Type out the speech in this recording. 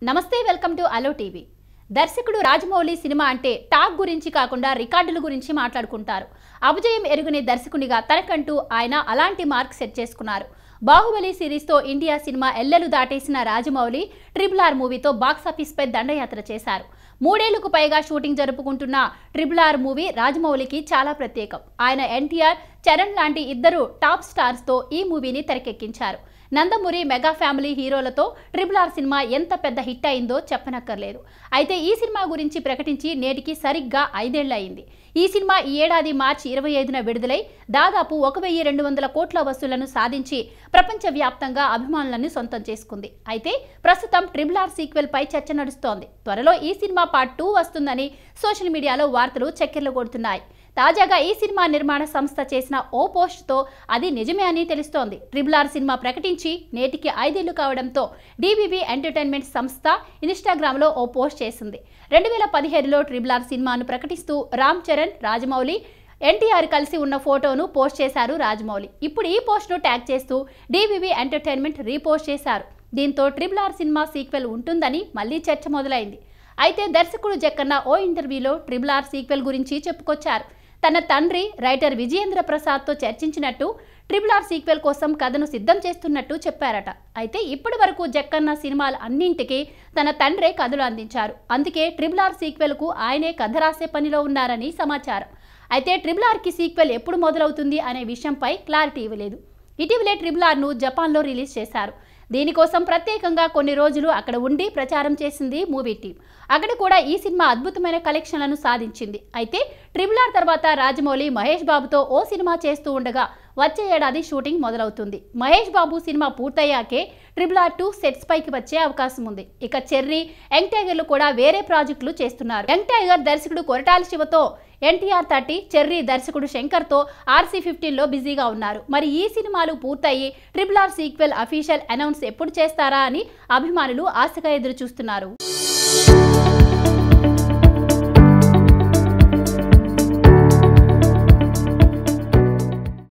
నమస్తే welcome to allow TV దర్శకుడు Rajamouli cinema అంటే టాక్ గురించి కాకుండా రికార్డుల గురించి మాట్లాడుకుంటారు అభిజయం ఎరుగుని దర్శకునిగా తనకంటూ ఆయన అలాంటి మార్క్ సెట్ చేసుకున్నారు బాహుబలి సిరీస్తో ఇండియా సినిమా ఎల్లెలు దాటేసిన రాజమౌళి ట్రిపుల్ ఆర్ మూవీతో బాక్సాఫీస్పై దండయాత్ర చేశారు మూడేళ్లకు పైగా షూటింగ్ జరుపుకుంటున్న ట్రిపుల్ ఆర్ మూవీ రాజమౌళికి చాలా ప్రత్యేకం ఆయన ఎన్టీఆర్ చరణ్ లాంటి ఇద్దరు టాప్ స్టార్స్తో ఈ మూవీని తెరకెక్కించారు నందమూరి మెగా ఫ్యామిలీ హీరోలతో ట్రిపుల్ ఆర్ సినిమా ఎంత పెద్ద హిట్ అయిందో చెప్పనక్కర్లేదు అయితే ఈ సినిమా గురించి ప్రకటించి నేటికి సరిగ్గా ఐదేళ్లు అయింది ఈ సినిమా ఈ ఏడాది మార్చి ఇరవై ఐదున విడుదలై దాదాపు ఒక వెయ్యి రెండు వందల కోట్ల వసూళ్లను సాధించి ప్రపంచవ్యాప్తంగా అభిమానులను సొంతం చేసుకుంది అయితే ప్రస్తుతం ట్రిపుల్ ఆర్ సీక్వెల్ పై చర్చ నడుస్తోంది త్వరలో ఈ సినిమా పార్ట్ టూ వస్తుందని సోషల్ మీడియాలో వార్తలు చక్కెర్లు కొడుతున్నాయి తాజాగా ఈ సినిమా నిర్మాణ సంస్థ చేసిన ఓ పోస్ట్తో అది నిజమే అని తెలుస్తోంది ట్రిపుల్ ఆర్ సినిమా ప్రకటించి నేటికి ఐదేళ్లు కావడంతో డీబీబీ ఎంటర్టైన్మెంట్ సంస్థ ఇన్స్టాగ్రామ్లో ఓ పోస్ట్ చేసింది రెండు వేల పదిహేడులో ట్రిపుల్ ఆర్ సినిమాను ప్రకటిస్తూ రామ్ చరణ్ రాజమౌళి ఎన్టీఆర్ కలిసి ఉన్న ఫోటోను పోస్ట్ చేశారు రాజమౌళి ఇప్పుడు ఈ పోస్ట్ను ట్యాగ్ చేస్తూ డీబీబీ ఎంటర్టైన్మెంట్ రీపోస్ట్ చేశారు దీంతో ట్రిపుల్ ఆర్ సినిమా సీక్వెల్ ఉంటుందని మళ్ళీ చర్చ మొదలైంది అయితే దర్శకుడు జక్కన్న ఓ ఇంటర్వ్యూలో ట్రిపుల్ ఆర్ సీక్వెల్ గురించి చెప్పుకొచ్చారు తన తండ్రి రైటర్ విజయేంద్ర ప్రసాద్తో చర్చించినట్టు ట్రిపుల్ ఆర్ సీక్వెల్ కోసం కథను సిద్ధం చేస్తున్నట్టు చెప్పారట అయితే ఇప్పటి వరకు జక్కన్న సినిమాలు అన్నింటికీ తన తండ్రే కథలు అందించారు అందుకే ట్రిపుల్ ఆర్ సీక్వెల్కు ఆయనే కథ రాసే పనిలో ఉన్నారని సమాచారం అయితే ట్రిపుల్ ఆర్కి సీక్వెల్ ఎప్పుడు మొదలవుతుంది అనే విషయంపై క్లారిటీ ఇవ్వలేదు ఇటీవలే ట్రిపుల్ ఆర్ను జపాన్లో రిలీజ్ చేశారు దీనికోసం ప్రత్యేకంగా కొన్ని రోజులు అక్కడ ఉండి ప్రచారం చేసింది మూవీ టీం అక్కడ కూడా ఈ సినిమా అద్భుతమైన కలెక్షన్లను సాధించింది అయితే ట్రిపుల్ ఆర్ తర్వాత రాజమౌళి మహేష్ బాబుతో ఓ సినిమా చేస్తూ ఉండగా వచ్చే ఏడాది షూటింగ్ మొదలవుతుంది మహేష్ బాబు సినిమా పూర్తయ్యాకే ట్రిపుల్ ఆర్ టూ సెట్స్ పైకి వచ్చే అవకాశం ఉంది ఇక చెర్రీ యంగ్ టైగర్లు కూడా వేరే ప్రాజెక్టులు చేస్తున్నారు యంగ్ టైగర్ దర్శకుడు కొరటాల శివతో ఎన్టీఆర్ థర్టీ చెర్రీ దర్శకుడు శంకర్తో ఆర్సీ ఫిఫ్టీన్లో బిజీగా ఉన్నారు మరి ఈ సినిమాలు పూర్తయి triple R sequel official announce ఎప్పుడు చేస్తారా అని అభిమానులు ఆశగా ఎదురు చూస్తున్నారు